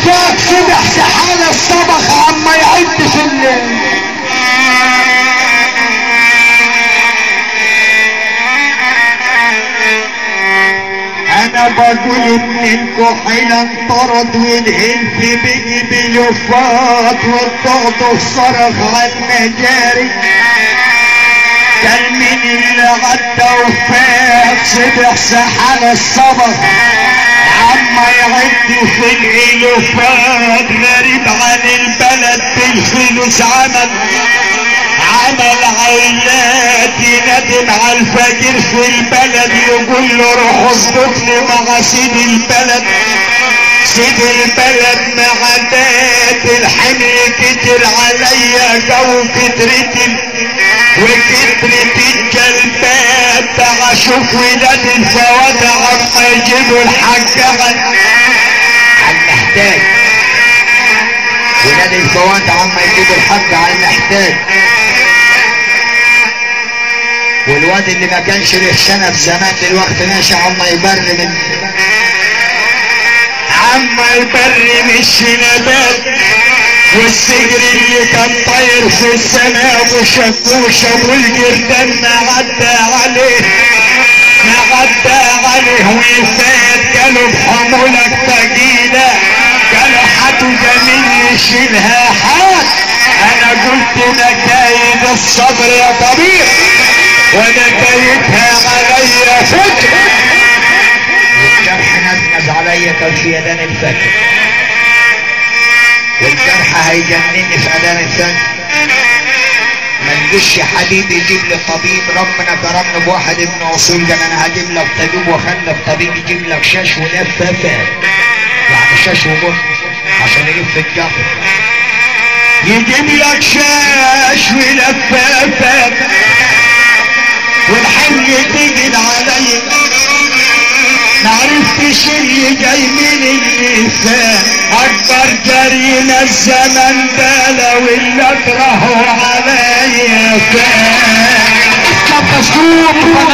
شاف سبح سحالة الصبخ عما يعد في الليل انا بقول ان الكحيل انطرد والهلف بيجي بلفات والضغط صرخ على المجاري كان من اللي عدى وفات صبح سحل الصبر عما يعد في الالوفات غريب عن البلد بالفلوس عمل عمل عيلات يندم على الفقير في البلد يقول له روح اظبط لي مع سيد البلد سيد البلد مع دات الحمل كتر عليا جو كترت وكترت الجلبات بقى اشوف ولاد الفوات عما يجيبوا الحاجة عن المحتاج ولاد الفوات عما يجيبوا الحاجة عن المحتاج والواد اللي ما كانش له شنب زمان دلوقتي ماشي عما يبر من عما يبر من الشنبات والسجر اللي كان طاير في السماء وشكوش ابو الجردان ما عدى عليه ما عدى عليه ويفات قالوا بحمولك تجيلة قالوا حتو جميل يشيلها حاج انا قلت نتايج الصبر يا طبيب ونتايجها عليا فكر والجرح نزنز عليا كان في يدان الفجر والجرح هيجنني في اذان الفجر ما نجيش يا حبيبي يجيب لي طبيب ربنا كرمني بواحد ابن اصول ده انا هجيب لك طبيب واخلي الطبيب يجيب لك شاش ولفافات يعني شاش وبط عشان يلف الجرح يجيب لك شاش ولفافات والحمل تجد علي معرفتش اللي جاي من اللسان اكبر جريمة الزمن ده لو اللي اكرهه عليا كان